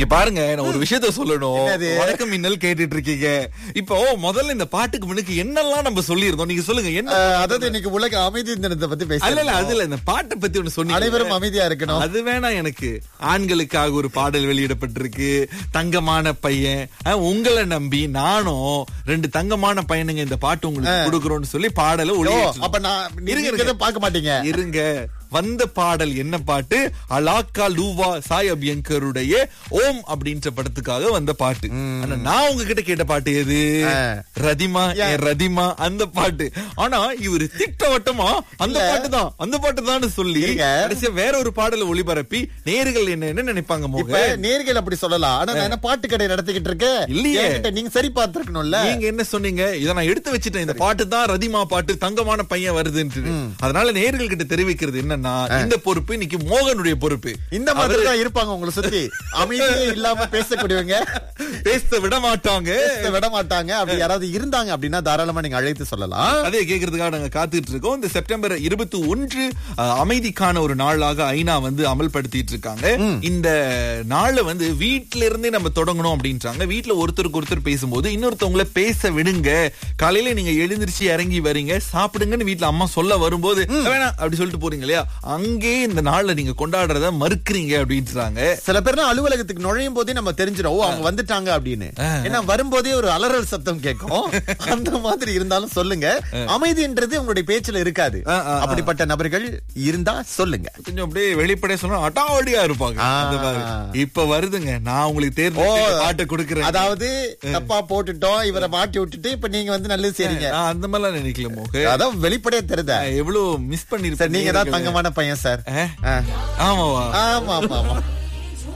இங்க பாருங்க நான் ஒரு விஷயத்த சொல்லணும் என்னது? வணக்கம் மின்னல் கேட்டுட்டு இருக்கீங்க இப்போ முதல்ல இந்த பாட்டுக்கு முன்னுக்கு என்னெல்லாம் நம்ம சொல்லியிருந்தோம் நீங்க சொல்லுங்க என்ன அஹ், அதாவது இன்னைக்கு உலக அமைதி தினத்தை பத்தி அல்ல இல்ல பேச அதுல இந்த பாட்டை பத்தி ஒண்ணு சொன்னீங்க அனைவரும் அமைதியா இருக்கணும் அது வேணாம் எனக்கு ஆண்களுக்காக ஒரு பாடல் வெளியிடப்பட்டிருக்கு தங்கமான பையன் அஹ், உங்களை நம்பி நானும் ரெண்டு தங்கமான பையனுங்க இந்த பாட்டு உங்களுக்கு கொடுக்குறோம்னு சொல்லி பாடலை ஓ, ஒளி அப்ப நான் இருங்க, நீங்க இருங்க. இதை பார்க்க மாட்டீங்க இருங்க வந்த பாடல் என்ன பாட்டு அலாக்கா லூவா சாய் அபியங்கருடைய ஓம் அப்படின்ற படத்துக்காக வந்த பாட்டு ஆனா நான் உங்ககிட்ட கேட்ட பாட்டு எது ஆ. ரதிமா என் ரதிமா அந்த பாட்டு ஆனா இவரு திட்டவட்டமா அந்த பாட்டு தான் அந்த பாட்டு தான் சொல்லி இருங்க. கடைசியா வேற ஒரு பாடல ஒளிபரப்பி நேர்கள் என்ன என்ன நினைப்பாங்க இப்ப மோக நேர்கள் அப்படி சொல்லலாம் ஆனா நான் என்ன பாட்டு கடை நடத்திக்கிட்டு இருக்கேன் இல்லையே. என்கிட்ட நீங்க சரி பார்த்திருக்கணும்ல நீங்க என்ன சொன்னீங்க இத நான் எடுத்து வச்சிட்டேன் இந்த பாட்டு தான் ரதிமா பாட்டு தங்கமான பையன் வருதுன்னு அதனால நேர்கள் கிட்ட தெரிவிக்கிறது என்னன்னா இந்த பொறுப்பு இன்னைக்கு மோகனுடைய பொறுப்பு இந்த மாதிரி தான் இருப்பாங்க உங்களை சுத்தி அமைதியே இல்லாம பேசக்கூடியவங்க பேச விட மாட்டாங்க பேச விட மாட்டாங்க அப்படி யாராவது இருந்தாங்க அப்படின்னா தாராளமா நீங்க அழைத்து சொல்லலாம் அதே கேக்குறதுக்காக நாங்க காத்துட்டு இருக்கோம் இந்த செப்டம்பர் இருபத்தி ஒன்று அஹ், அமைதிக்கான ஒரு நாளாக ஐநா வந்து அமல்படுத்திட்டு இருக்காங்க இந்த நாளை வந்து வீட்ல இருந்தே நம்ம தொடங்கணும் அப்படின்றாங்க வீட்ல ஒருத்தருக்கு ஒருத்தர் பேசும்போது இன்னொருத்தவங்கள பேச விடுங்க காலையில நீங்க எழுந்திருச்சு இறங்கி வரீங்க சாப்பிடுங்கன்னு வீட்ல அம்மா சொல்ல வரும்போது வேணாம் அப்படி சொல்லிட்டு போறீங்க இல்லையா அங்கே இந்த நாள்ல நீங்க கொண்டாடுறத மறுக்கிறீங்க அப்படின்றாங்க சில பேர்லாம் அலுவலகத்துக்கு நுழையும் போதே நம்ம தெரிஞ்சிடும் ஓ அவங்க வந்துட்டாங்க அப்படின்னு ஏன்னா வரும்போதே ஒரு அலறல் சத்தம் கேட்கும் அந்த மாதிரி இருந்தாலும் சொல்லுங்க அமைதின்றது உங்களுடைய பேச்சுல இருக்காது ஆ, ஆ, ஆ. அப்படிப்பட்ட நபர்கள் இருந்தா சொல்லுங்க கொஞ்சம் அப்படியே வெளிப்படையா சொன்னா அட்டாவடியா இருப்பாங்க ஆ. அந்த மாதிரி. இப்ப வருதுங்க நான் உங்களுக்கு தேர்வு பாட்டை கொடுக்குறேன் அதாவது தப்பா போட்டுட்டோம் இவரை மாட்டி விட்டுட்டு இப்ப நீங்க வந்து நல்லது செய்றீங்க நான் அந்த மாதிரிலாம் நினைக்கல மோக அதான் வெளிப்படையா தெரியுதா எவ்வளவு மிஸ் சார் பண்ணிருப்பேன் நீங்க தான் தங்கமான பையன் சார் ஆ? ஆ. ஆமாவா ஆமா ஆமா ஆமா